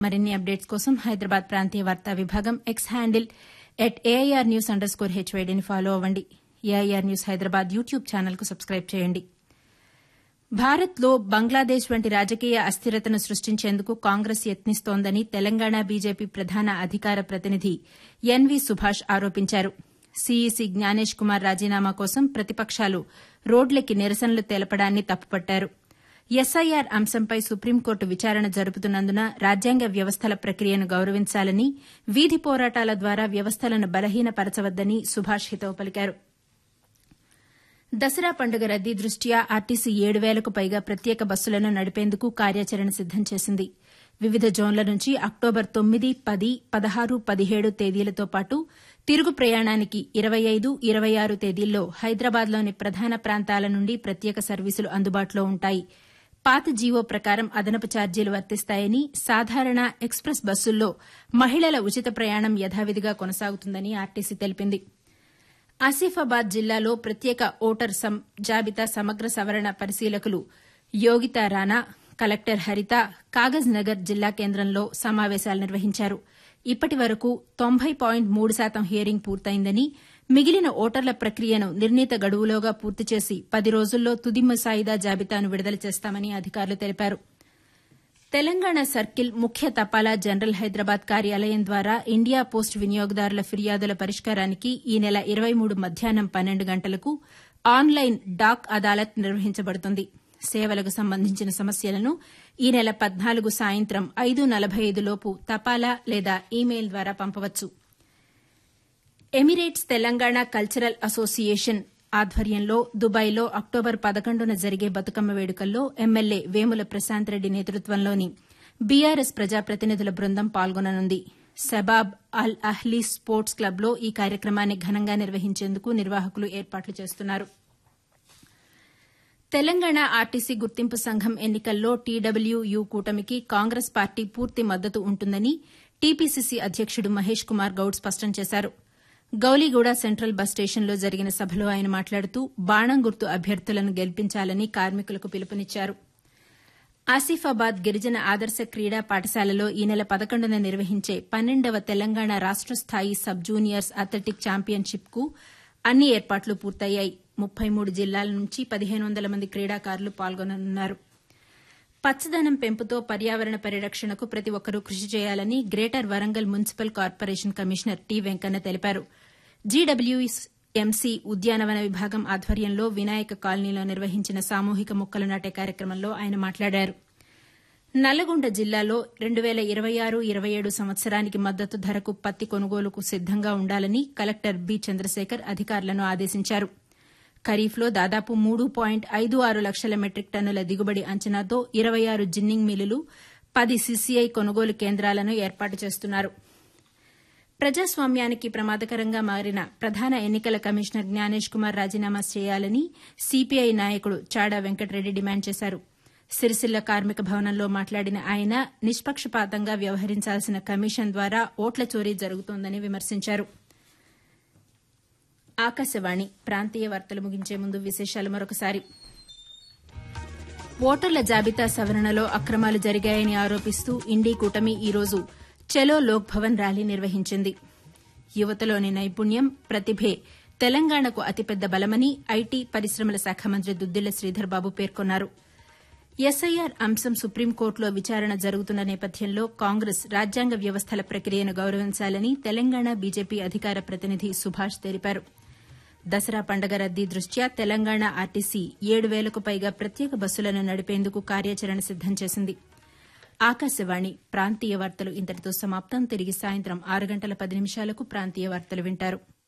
మరిన్ని అప్డేట్స్ కోసం హైదరాబాద్ ప్రాంతీయ వార్తా విభాగం X handle at AIR news underscore హెచ్వైడీని ఫాలో అవ్వండి ఏఐఆర్ న్యూస్ హైదరాబాద్ యూట్యూబ్ ఛానల్కు సబ్స్క్రైబ్ చేయండి భారత్లో బంగ్లాదేశ్ వంటి రాజకీయ అస్థిరతను సృష్టించేందుకు కాంగ్రెస్ యత్నిస్తోందని తెలంగాణ బీజేపీ ప్రధాన అధికార ప్రతినిధి ఎన్వీ సుభాష్ ఆరోపించారు సీఈసీ జ్ఞానేష్ కుమార్ రాజీనామా కోసం ప్రతిపక్షాలు రోడ్లెక్కి నిరసనలు తెలపడాన్ని తప్పుపట్టారు ఎస్ఐఆర్ అంశంపై సుప్రీంకోర్టు విచారణ జరుపుతున్నందున రాజ్యాంగ వ్యవస్థల ప్రక్రియను గౌరవించాలని వీధి పోరాటాల ద్వారా వ్యవస్థలను బలహీనపరచవద్దని సుభాష్ హితవు పలికారు దసరా పండుగ రద్దీ దృష్ట్యా ఆర్టీసీ ఏడు వేలకు పైగా ప్రత్యేక బస్సులను నడిపేందుకు కార్యాచరణ సిద్దం చేసింది వివిధ జోన్ల నుంచి అక్టోబర్ తొమ్మిది పది పదహారు పదిహేడు తేదీలతో పాటు తిరుగు ప్రయాణానికి ఇరవై ఐదు ఇరవై ఆరు తేదీల్లో హైదరాబాద్లోని ప్రధాన ప్రాంతాల నుండి ప్రత్యేక సర్వీసులు అందుబాటులో ఉంటాయి పాత జీవో ప్రకారం అదనపు ఛార్జీలు వర్తిస్తాయని సాధారణ ఎక్స్ప్రెస్ బస్సుల్లో మహిళల ఉచిత ప్రయాణం యథావిధిగా కొనసాగుతుందని ఆర్టీసీ తెలిపింది ఆసిఫాబాద్ జిల్లాలో ప్రత్యేక ఓటర్ జాబితా సమగ్ర సవరణ పరిశీలకులు యోగితా రాణా కలెక్టర్ హరిత కాగజ్ నగర్ జిల్లా కేంద్రంలో సమావేశాలు నిర్వహించారు ఇప్పటి వరకు తొంభై పాయింట్ మూడు శాతం హియరింగ్ పూర్తయిందని మిగిలిన ఓటర్ల ప్రక్రియను నిర్ణీత గడువులోగా పూర్తి చేసి పది రోజుల్లో తుది ముసాయిదా జాబితాను విడుదల చేస్తామని అధికారులు తెలిపారు తెలంగాణ సర్కిల్ ముఖ్య తపాలా జనరల్ హైదరాబాద్ కార్యాలయం ద్వారా ఇండియా పోస్ట్ వినియోగదారుల ఫిర్యాదుల పరిష్కారానికి ఈ నెల ఇరవై మూడు మధ్యాహ్నం పన్నెండు గంటలకు ఆన్లైన్ డాక్ అదాలత్ నిర్వహించబడుతుంది సేవలకు సంబంధించిన సమస్యలను ఈ నెల పద్నాలుగు సాయంత్రం ఐదు నలభై ఐదులోపు తపాలా లేదా ఇమెయిల్ ద్వారా పంపవచ్చు ఎమిరేట్స్ తెలంగాణ కల్చరల్ అసోసియేషన్ ఆధ్వర్యంలో దుబాయ్లో అక్టోబర్ పదకొండున జరిగే బతుకమ్మ వేడుకల్లో ఎమ్మెల్యే వేముల ప్రశాంత్ రెడ్డి నేతృత్వంలోని బీఆర్ఎస్ ప్రజాప్రతినిధుల బృందం పాల్గొననుంది శబాబ్ అల్ అహ్లీ స్పోర్ట్స్ క్లబ్లో ఈ కార్యక్రమాన్ని ఘనంగా నిర్వహించేందుకు నిర్వాహకులు ఏర్పాట్లు చేస్తున్నారు తెలంగాణ ఆర్టీసీ గుర్తింపు సంఘం ఎన్నికల్లో టీడబ్ల్యూయూ కూటమికి కాంగ్రెస్ పార్టీ పూర్తి మద్దతు ఉంటుందని టీపీసీసీ అధ్యకుడు మహేష్ కుమార్ గౌడ్ స్పష్టం చేశారు గౌలీగూడ సెంట్రల్ బస్ స్టేషన్లో జరిగిన సభలో ఆయన మాట్లాడుతూ బాణం గుర్తు అభ్యర్థులను గెలిపించాలని కార్మికులకు పిలుపునిచ్చారు ఆసిఫాబాద్ గిరిజన ఆదర్శ క్రీడా పాఠశాలలో ఈ నెల పదకొండున నిర్వహించే పన్నెండవ తెలంగాణ రాష్ట స్థాయి సబ్ జూనియర్స్ అథ్లెటిక్ ఛాంపియన్షిప్కు అన్ని ఏర్పాట్లు పూర్తయ్యాయి ముప్పై మూడు జిల్లాల నుంచి పదిహేను వందల మంది క్రీడాకారులు పాల్గొననున్నారు పచ్చదనం పెంపుతో పర్యావరణ పరిరక్షణకు ప్రతి ఒక్కరూ కృషి చేయాలని greater Warangal municipal corporation commissioner T Venkanna తెలిపారు జీడబ్ల్యూఎంసీ ఉద్యానవన విభాగం ఆధ్వర్యంలో వినాయక కాలనీలో నిర్వహించిన సామూహిక మొక్కలు నాటే కార్యక్రమంలో ఆయన మాట్లాడారు నల్లగొండ జిల్లాలో రెండు వేల ఇరవై ఆరు ఇరవై ఏడు సంవత్సరానికి మద్దతు ధరకు పత్తి కొనుగోలుకు సిద్దంగా ఉండాలని కలెక్టర్ బి చంద్రశేఖర్ అధికారులను ఆదేశించారు ఖరీఫ్లో దాదాపు మూడు పాయింట్ ఐదు ఆరు లక్షల మెట్రిక్ టన్నుల దిగుబడి అంచనాతో ఇరవై ఆరు జిన్నింగ్ మిల్లులు పది సీసీఐ కొనుగోలు కేంద్రాలను ఏర్పాటు చేస్తున్నారు ప్రజాస్వామ్యానికి ప్రమాదకరంగా మారిన ప్రధాన ఎన్నికల కమిషనర్ జ్ఞానేష్ కుమార్ రాజీనామా చేయాలని సీపీఐ నాయకుడు చాడా వెంకటరెడ్డి డిమాండ్ చేశారు సిరిసిల్ల కార్మిక భవనంలో మాట్లాడిన ఆయన నిష్పక్షపాతంగా వ్యవహరించాల్సిన కమిషన్ ద్వారా ఓట్ల చోరీ జరుగుతోందని విమర్శించారు ఆకాశవాణి ప్రాంతీయ వార్తలు ముగించే ముందు విశేషాలు మరొకసారి ఓటర్ల జాబితా సవరణలో అక్రమాలు జరిగాయని ఆరోపిస్తూ ఇండీ కూటమి ఈరోజు చలో లోక్ భవన్ ర్యాలీ నిర్వహించింది యువతలోని నైపుణ్యం ప్రతిభే తెలంగాణకు అతిపెద్ద బలమని ఐటీ పరిశ్రమల శాఖ మంత్రి దుద్దిళ్ల శ్రీధర్ బాబు పేర్కొన్నారు ఎస్ఐఆర్ అంశం సుప్రీంకోర్టులో విచారణ జరుగుతున్న నేపథ్యంలో కాంగ్రెస్ రాజ్యాంగ వ్యవస్థల ప్రక్రియను గౌరవించాలని తెలంగాణ బీజేపీ అధికార ప్రతినిధి సుభాష్ తెలిపారు దసరా పండగ రద్దీ దృష్ట్యా తెలంగాణ ఆర్టీసీ ఏడు వేలకు పైగా ప్రత్యేక బస్సులను నడిపేందుకు కార్యాచరణ సిద్దం చేసింది ఆకాశవాణి ప్రాంతీయ వార్తలు ఇంతటితో సమాప్తం తిరిగి సాయంత్రం ఆరు గంటల పది నిమిషాలకు ప్రాంతీయ వార్తలు వింటారు